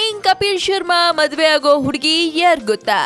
shocking Kapil Sharma ಮದುವೆ ಆಗೋ ಹುಡುಗಿ ಯಾರು ಗೊತ್ತಾ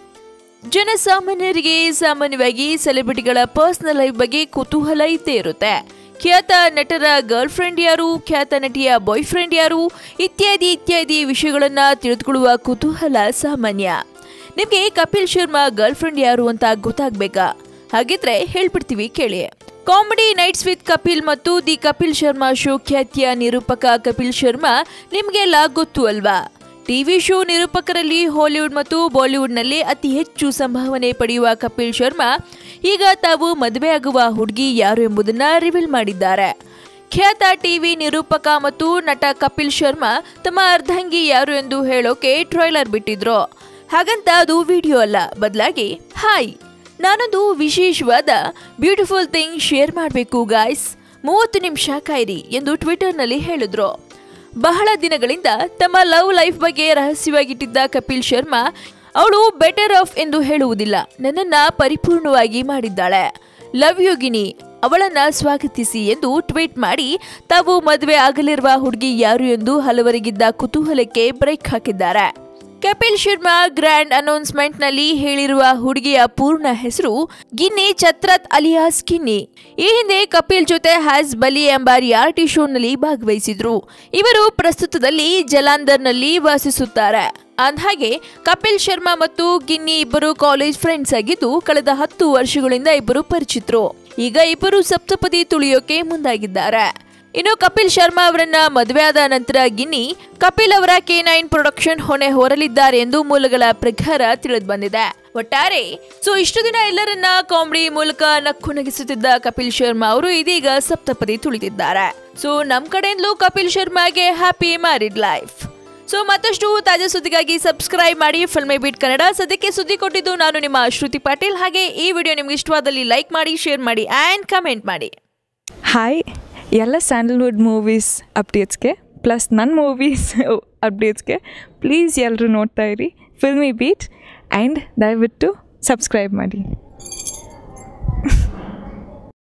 ಜನಸಾಮಾನ್ಯರಿಗೆ ಸಾಮಾನ್ಯವಾಗಿ ಸೆಲೆಬ್ರಿಟಿಗಳ ಪರ್ಸನಲ್ ಲೈಫ್ ಬಗ್ಗೆ ಕುತೂಹಲ ಇದ್ದೇ ಇರುತ್ತೆ ಖ್ಯಾತ ನಟರ ಗರ್ಲ್ ಫ್ರೆಂಡ್ ಯಾರು ಖ್ಯಾತ ನಟಿಯ ಬಾಯ್ ಫ್ರೆಂಡ್ ಯಾರು ಇತ್ಯಾದಿ ಇತ್ಯಾದಿ ವಿಷಯಗಳನ್ನ ತಿಳಿದುಕೊಳ್ಳುವ ಕುತೂಹಲ ಸಾಮಾನ್ಯ ನಿಮಗೆ ಕಪಿಲ್ ಶರ್ಮಾ ಗರ್ಲ್ ಫ್ರೆಂಡ್ ಯಾರು ಅಂತ ಗೊತ್ತಾಗ್ಬೇಕಾ ಹಾಗಿದ್ರೆ ಹೇಳ್ಬಿಡ್ತೀವಿ ಕೇಳಿ ಕಾಮಿಡಿ ನೈಟ್ಸ್ ವಿತ್ ಕಪಿಲ್ ಮತ್ತು ದಿ ಕಪಿಲ್ ಶರ್ಮಾ ಶೋ ಖ್ಯಾತಿಯ ನಿರೂಪಕ ಕಪಿಲ್ ಶರ್ಮಾ ನಿಮಗೆಲ್ಲ ಗೊತ್ತು ಅಲ್ವಾ ಟಿವಿ ಶೋ ನಿರೂಪಕರಲ್ಲಿ ಹಾಲಿವುಡ್ ಮತ್ತು ಬಾಲಿವುಡ್ನಲ್ಲಿ ಅತಿ ಹೆಚ್ಚು ಸಂಭಾವನೆ ಪಡೆಯುವ ಕಪಿಲ್ ಶರ್ಮಾ ಈಗ ತಾವು ಮದುವೆಯಾಗುವ ಹುಡುಗಿ ಯಾರು ಎಂಬುದನ್ನ ರಿವೀಲ್ ಮಾಡಿದ್ದಾರೆ ಖ್ಯಾತ ಟಿವಿ ನಿರೂಪಕ ಮತ್ತು ನಟ ಕಪಿಲ್ ಶರ್ಮಾ ತಮ್ಮ ಅರ್ಧಂಗಿ ಯಾರು ಎಂದು ಹೇಳೋಕೆ ಟ್ರೈಲರ್ ಬಿಟ್ಟಿದ್ರು ಹಾಗಂತ ಅದು ವಿಡಿಯೋ ಅಲ್ಲ ಬದಲಾಗಿ ಹಾಯ್ ನಾನೊಂದು ವಿಶೇಷವಾದ ಬ್ಯೂಟಿಫುಲ್ ಥಿಂಗ್ ಶೇರ್ ಮಾಡಬೇಕು ಗಾಯ್ಸ್ ಮೂವತ್ತು ನಿಮಿಷ ಕಾಯಿರಿ ಎಂದು ಟ್ವಿಟರ್ನಲ್ಲಿ ಹೇಳಿದ್ರು ಬಹಳ ದಿನಗಳಿಂದ ತಮ್ಮ ಲವ್ ಲೈಫ್ ಬಗ್ಗೆ ರಹಸ್ಯವಾಗಿಟ್ಟಿದ್ದ ಕಪಿಲ್ ಶರ್ಮಾ ಅವಳು ಬೆಟರ್ ಆಫ್ ಎಂದು ಹೇಳುವುದಿಲ್ಲ ನನ್ನನ್ನ ಪರಿಪೂರ್ಣವಾಗಿ ಮಾಡಿದ್ದಾಳೆ ಲವ್ ಯೋಗಿನಿ ಅವಳನ್ನ ಸ್ವಾಗತಿಸಿ ಎಂದು ಟ್ವೀಟ್ ಮಾಡಿ ತಾವು ಮದುವೆ ಆಗಲಿರುವ ಹುಡುಗಿ ಯಾರು ಎಂದು ಹಲವರಿಗಿದ್ದ ಕುತೂಹಲಕ್ಕೆ ಬ್ರೇಕ್ ಹಾಕಿದ್ದಾರೆ ಕಪಿಲ್ ಶರ್ಮಾ ಗ್ರ್ಯಾಂಡ್ ಅನೌನ್ಸ್ಮೆಂಟ್ ನಲ್ಲಿ ಹೇಳಿರುವ ಹುಡುಗಿಯ ಪೂರ್ಣ ಹೆಸರು ಗಿನ್ನಿ ಛತ್ರತ್ ಅಲಿಯಾಸ್ ಗಿನ್ನಿ ಈ ಹಿಂದೆ ಕಪಿಲ್ ಜೊತೆ ಹ್ಯಾಸ್ ಬಲಿ ಎಂಬ ರಿಯಾಲಿಟಿ ಶೋನಲ್ಲಿ ಭಾಗವಹಿಸಿದ್ರು ಇವರು ಪ್ರಸ್ತುತದಲ್ಲಿ ಜಲಾಂಧರ್ನಲ್ಲಿ ವಾಸಿಸುತ್ತಾರೆ ಅಂದ್ಹಾಗೆ ಕಪಿಲ್ ಶರ್ಮಾ ಮತ್ತು ಗಿನ್ನಿ ಇಬ್ಬರು ಕಾಲೇಜ್ ಫ್ರೆಂಡ್ಸ್ ಆಗಿದ್ದು ಕಳೆದ ಹತ್ತು ವರ್ಷಗಳಿಂದ ಇಬ್ಬರು ಪರಿಚಿತರು ಈಗ ಇಬ್ಬರು ಸಪ್ತಪದಿ ತುಳಿಯೋಕೆ ಮುಂದಾಗಿದ್ದಾರೆ ಇನ್ನು ಕಪಿಲ್ ಶರ್ಮಾ ಅವರನ್ನ ಮದುವೆಯಾದ ನಂತರ ಗಿನ್ನಿ ಕಪಿಲ್ ಅವರ ಕೆ ನೈನ್ ಪ್ರೊಡಕ್ಷನ್ ಹೊಣೆ ಹೊರಲಿದ್ದಾರೆ ಎಂದು ಮೂಲಗಳ ಪ್ರಕಾರ ತಿಳಿದು ಬಂದಿದೆ ಒಟ್ಟಾರೆ ಸೊ ಇಷ್ಟು ದಿನ ಎಲ್ಲರನ್ನ ಕಾಮಿಡಿ ಮೂಲಕ ನಕ್ಕು ನಗಿಸುತ್ತಿದ್ದ ಕಪಿಲ್ ಶರ್ಮಾ ಅವರು ಇದೀಗ ಸಪ್ತಪದಿ ತುಳಿದಿದ್ದಾರೆ ಸೊ ನಮ್ ಕಡೆಯಿಂದಲೂ ಕಪಿಲ್ ಶರ್ಮಾಗೆ ಹ್ಯಾಪಿ ಮ್ಯಾರಿಡ್ ಲೈಫ್ ಸೊ ಮತ್ತಷ್ಟು ತಾಜಾ ಸುದ್ದಿಗಾಗಿ ಸಬ್ಸ್ಕ್ರೈಬ್ ಮಾಡಿ ಫಿಲ್ಮೇ ಬೀಟ್ ಕನ್ನಡ ಸದ್ಯಕ್ಕೆ ಸುದ್ದಿ ಕೊಟ್ಟಿದ್ದು ನಾನು ನಿಮ್ಮ ಶ್ರುತಿ ಪಾಟೀಲ್ ಹಾಗೆ ಈ ವಿಡಿಯೋ ನಿಮ್ಗೆ ಇಷ್ಟವಾದಲ್ಲಿ ಲೈಕ್ ಮಾಡಿ ಶೇರ್ ಮಾಡಿ ಆ್ಯಂಡ್ ಕಮೆಂಟ್ ಮಾಡಿ ಹಾಯ್ ಎಲ್ಲ ಸ್ಯಾಂಡಲ್ವುಡ್ ಮೂವೀಸ್ ಅಪ್ಡೇಟ್ಸ್ಗೆ ಪ್ಲಸ್ ನನ್ನ ಮೂವೀಸ್ ಅಪ್ಡೇಟ್ಸ್ಗೆ ಪ್ಲೀಸ್ ಎಲ್ಲರೂ ನೋಡ್ತಾ ಇರಿ ಫಿಲ್ಮಿ ಬೀಟ್ ಆ್ಯಂಡ್ ದಯವಿಟ್ಟು ಸಬ್ಸ್ಕ್ರೈಬ್ ಮಾಡಿ